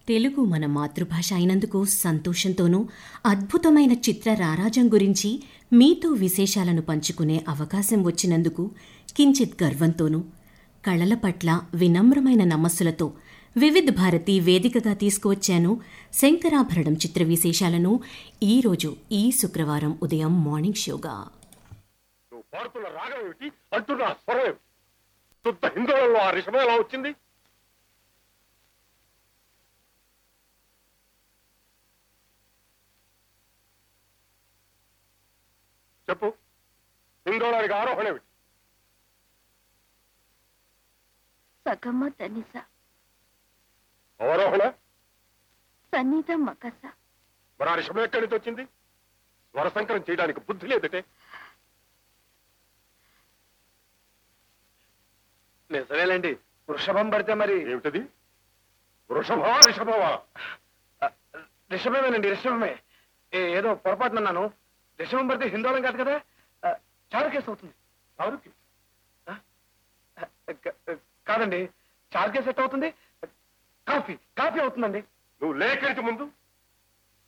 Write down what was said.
తెలుగు మన మాతృభాష అయినందుకు సంతోషంతోనూ అద్భుతమైన చిత్ర రారాజం గురించి మీతో విశేషాలను పంచుకునే అవకాశం వచ్చినందుకు కించిత్ గర్వంతోనూ కళల పట్ల వినమ్రమైన నమస్సులతో వివిధ్ భారతి వేదికగా తీసుకువచ్చాను శంకరాభరణం చిత్ర విశేషాలను ఈరోజు ఈ శుక్రవారం ఉదయం మార్నింగ్ షోగా నువ్వు పాడుతున్న రాగం ఏమిటి అంటున్న ఆ స్వరం ఏమిటి శుద్ధ హిందువులలో ఆ రిషభం ఎలా వచ్చింది చెప్పు హిందోళానికి ఆరోహణ ఏమిటి సగమ తనిస అవరోహణ సన్నిధ మకస మరి ఆ రిషభం ఎక్కడి నుంచి వచ్చింది స్వర సంకరం చేయడానికి బుద్ధి లేదటే నిజమేలేండి వృషభం పడితే మరి ఏమిటది వృషభా రిషభవా ఆ, రిషభమేనండి రిషభమే ఏ- ఏదో పొరపాటున అన్నాను రిషభం పడితే హిందోళం కాదు కదా ఆ, చారు కేసు అవుతుంది చారుకి ఆ, క- కాదండి చారు కేసు ఎట్ అవుతుంది కాఫీ కాఫీ అవుతుందండి నువ్వు లేఖరికి ముందు